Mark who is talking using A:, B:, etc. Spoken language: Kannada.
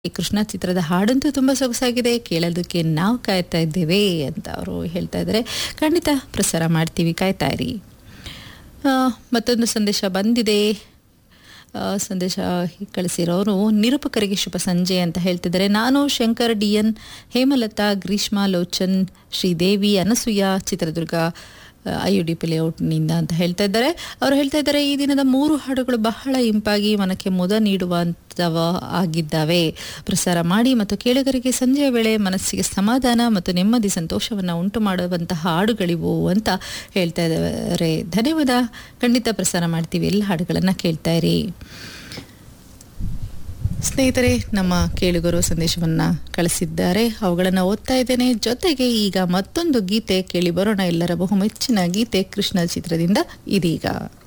A: ಈ ಕೃಷ್ಣ ಚಿತ್ರದ ಹಾಡಂತೂ ತುಂಬ ಸೊಗಸಾಗಿದೆ ಕೇಳೋದಕ್ಕೆ ನಾವು ಕಾಯ್ತಾ ಇದ್ದೇವೆ ಅಂತ ಅವರು ಹೇಳ್ತಾ ಇದ್ದಾರೆ ಖಂಡಿತ ಪ್ರಸಾರ ಮಾಡ್ತೀವಿ ಕಾಯ್ತಾ ಇರಿ ಆ, ಮತ್ತೊಂದು ಸಂದೇಶ ಬಂದಿದೆ ಆ, ಸಂದೇಶ ಕಳಿಸಿರೋರು ನಿರೂಪಕರಿಗೆ ಶುಭ ಸಂಜೆ ಅಂತ ಹೇಳ್ತಿದ್ದಾರೆ ನಾನು Shankar D N Hemalatha Greeshma Lochan Sridevi Anasuya Chitradurga I U D P ಲೇಔಟ್ನಿಂದ ಅಂತ ಹೇಳ್ತಾ ಇದ್ದಾರೆ ಅವರು ಹೇಳ್ತಾ ಇದ್ದಾರೆ ಈ ದಿನದ ಮೂರು ಹಾಡುಗಳು ಬಹಳ ಇಂಪಾಗಿ ಮನಕ್ಕೆ ಮುದ ನೀಡುವಂಥವ ಆಗಿದ್ದಾವೆ ಪ್ರಸಾರ ಮಾಡಿ ಮತ್ತು ಕೇಳುಗರಿಗೆ ಸಂಜೆಯ ವೇಳೆ ಮನಸ್ಸಿಗೆ ಸಮಾಧಾನ ಮತ್ತು ನೆಮ್ಮದಿ ಸಂತೋಷವನ್ನು ಉಂಟು ಮಾಡುವಂತಹ ಹಾಡುಗಳಿವು ಅಂತ ಹೇಳ್ತಾ ಇದ್ದಾರೆ ಧನ್ಯವಾದ ಖಂಡಿತ ಪ್ರಸಾರ ಮಾಡ್ತೀವಿ ಎಲ್ಲ ಹಾಡುಗಳನ್ನು ಕೇಳ್ತಾ ಇರಿ ಸ್ನೇಹಿತರೆ ನಮ್ಮ ಕೇಳುಗರು ಸಂದೇಶವನ್ನ ಕಳಿಸಿದ್ದಾರೆ ಅವುಗಳನ್ನು ಓದ್ತಾ ಇದ್ದೇನೆ ಜೊತೆಗೆ ಈಗ ಮತ್ತೊಂದು ಗೀತೆ ಕೇಳಿ ಬರೋಣ ಎಲ್ಲರ ಬಹುಮೆಚ್ಚಿನ ಗೀತೆ ಕೃಷ್ಣ ಚಿತ್ರದಿಂದ ಇದೀಗ